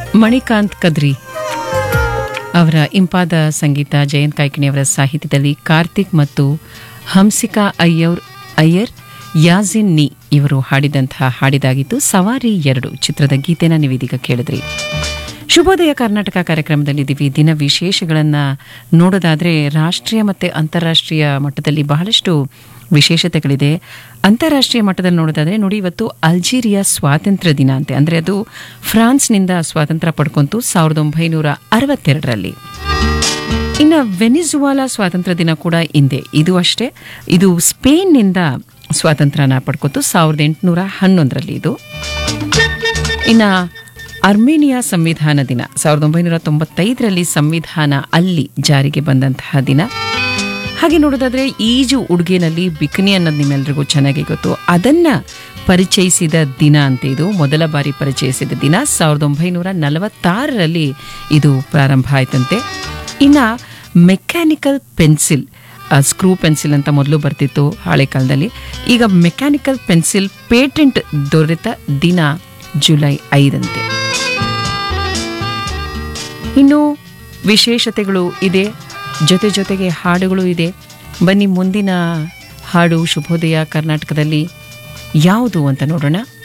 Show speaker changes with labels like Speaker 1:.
Speaker 1: ಮಣಿಕಾಂತ್ ಕದ್ರಿ ಅವರ ಇಂಪಾದ ಸಂಗೀತ ಜಯಂತ್ ಕಾಯ್ಕಿಣಿಯವರ ಸಾಹಿತ್ಯದಲ್ಲಿ ಕಾರ್ತಿಕ್ ಮತ್ತು ಹಂಸಿಕಾ ಅಯ್ಯರ್ ಅಯ್ಯರ್ ಯಾಜಿನ್ ನಿ ಇವರು ಹಾಡಿದಂತಹ ಹಾಡಿದಾಗಿತ್ತು ಸವಾರಿ ಎರಡು ಚಿತ್ರದ ಗೀತೆನ ನೀವೀದೀಗ ಕೇಳಿದ್ರಿ ಶುಭೋದಯ ಕರ್ನಾಟಕ ಕಾರ್ಯಕ್ರಮದಲ್ಲಿದ್ದೀವಿ ದಿನ ವಿಶೇಷಗಳನ್ನು ನೋಡೋದಾದರೆ ರಾಷ್ಟ್ರೀಯ ಮತ್ತು ಅಂತಾರಾಷ್ಟ್ರೀಯ ಮಟ್ಟದಲ್ಲಿ ಬಹಳಷ್ಟು ವಿಶೇಷತೆಗಳಿದೆ ಅಂತಾರಾಷ್ಟ್ರೀಯ ಮಟ್ಟದಲ್ಲಿ ನೋಡೋದಾದರೆ ನೋಡಿ ಇವತ್ತು ಅಲ್ಜೀರಿಯಾ ಸ್ವಾತಂತ್ರ್ಯ ದಿನ ಅಂತೆ ಅಂದರೆ ಅದು ಫ್ರಾನ್ಸ್ನಿಂದ ಸ್ವಾತಂತ್ರ್ಯ ಪಡ್ಕೊಂತು ಸಾವಿರದ ಒಂಬೈನೂರ ಅರವತ್ತೆರಡರಲ್ಲಿ ಇನ್ನು ವೆನಿಜುವಾಲಾ ಸ್ವಾತಂತ್ರ್ಯ ದಿನ ಕೂಡ ಇಂದೆ ಇದು ಅಷ್ಟೇ ಇದು ಸ್ಪೇನ್ನಿಂದ ಸ್ವಾತಂತ್ರ್ಯನ ಪಡ್ಕೊತು ಸಾವಿರದ ಎಂಟುನೂರ ಹನ್ನೊಂದರಲ್ಲಿ ಇದು ಇನ್ನು ಅರ್ಮೇನಿಯಾ ಸಂವಿಧಾನ ದಿನ ಸಾವಿರದ ಒಂಬೈನೂರ ತೊಂಬತ್ತೈದರಲ್ಲಿ ಸಂವಿಧಾನ ಅಲ್ಲಿ ಜಾರಿಗೆ ಬಂದಂತಹ ದಿನ ಹಾಗೆ ನೋಡೋದಾದ್ರೆ ಈಜು ಉಡುಗೆನಲ್ಲಿ ಬಿಕಿನಿ ಅನ್ನೋದು ನಿಮ್ಮೆಲ್ರಿಗೂ ಚೆನ್ನಾಗಿ ಗೊತ್ತು ಅದನ್ನ ಪರಿಚಯಿಸಿದ ದಿನ ಅಂತ ಇದು ಮೊದಲ ಬಾರಿ ಪರಿಚಯಿಸಿದ ದಿನ ಸಾವಿರದ ಒಂಬೈನೂರ ನಲವತ್ತಾರರಲ್ಲಿ ಇದು ಪ್ರಾರಂಭ ಆಯ್ತಂತೆ ಇನ್ನ ಮೆಕ್ಯಾನಿಕಲ್ ಪೆನ್ಸಿಲ್ ಸ್ಕ್ರೂ ಪೆನ್ಸಿಲ್ ಅಂತ ಮೊದಲು ಬರ್ತಿತ್ತು ಹಳೆ ಕಾಲದಲ್ಲಿ ಈಗ ಮೆಕ್ಯಾನಿಕಲ್ ಪೆನ್ಸಿಲ್ ಪೇಟೆಂಟ್ ದೊರೆತ ದಿನ ಜುಲೈ ಐದಂತೆ ಇನ್ನು ವಿಶೇಷತೆಗಳು ಇದೆ ಜೊತೆ ಜೊತೆಗೆ ಹಾಡುಗಳು ಇದೆ ಬನ್ನಿ ಮುಂದಿನ ಹಾಡು ಶುಭೋದಯ ಕರ್ನಾಟಕದಲ್ಲಿ ಯಾವುದು ಅಂತ ನೋಡೋಣ